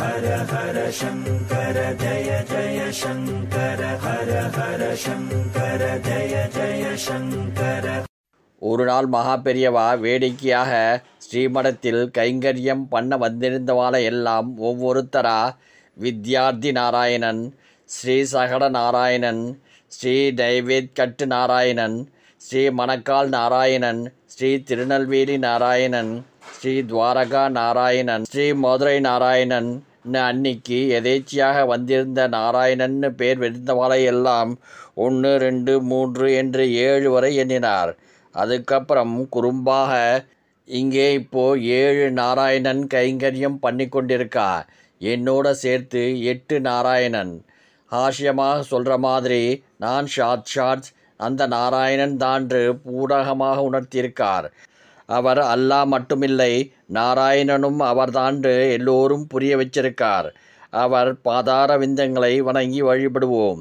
ஒரு நாள் மகா பெரியவா வேடிக்கையாக ஸ்ரீமடத்தில் கைங்கரியம் பண்ண வந்திருந்தவாளை எல்லாம் ஒவ்வொருத்தரா வித்யார்த்தி நாராயணன் ஸ்ரீ சகட நாராயணன் ஸ்ரீ நைவேத்கட்டு நாராயணன் ஸ்ரீ மணக்கால் நாராயணன் ஸ்ரீ திருநெல்வேலி நாராயணன் ஸ்ரீ துவாரகா நாராயணன் ஸ்ரீ மதுரை நாராயணன் அன்னிக்கு எதேச்சியாக வந்திருந்த நாராயணன்னு பேர் இருந்தவாளை எல்லாம் ஒன்று ரெண்டு மூன்று என்று ஏழு வரை எண்ணினார் அதுக்கப்புறம் குறும்பாக இங்கே இப்போ ஏழு நாராயணன் கைங்கரியம் பண்ணி கொண்டிருக்கா என்னோட சேர்த்து எட்டு நாராயணன் ஹாஷ்யமாக சொல்கிற மாதிரி நான் ஷாத் ஷாத் அந்த நாராயணன் தான்று பூடகமாக உணர்த்தியிருக்கார் அவர் அல்லாஹ் மட்டுமில்லை நாராயணனும் அவர்தான்று எல்லோரும் புரிய வச்சிருக்கார் அவர் பாதார விந்தங்களை வணங்கி வழிபடுவோம்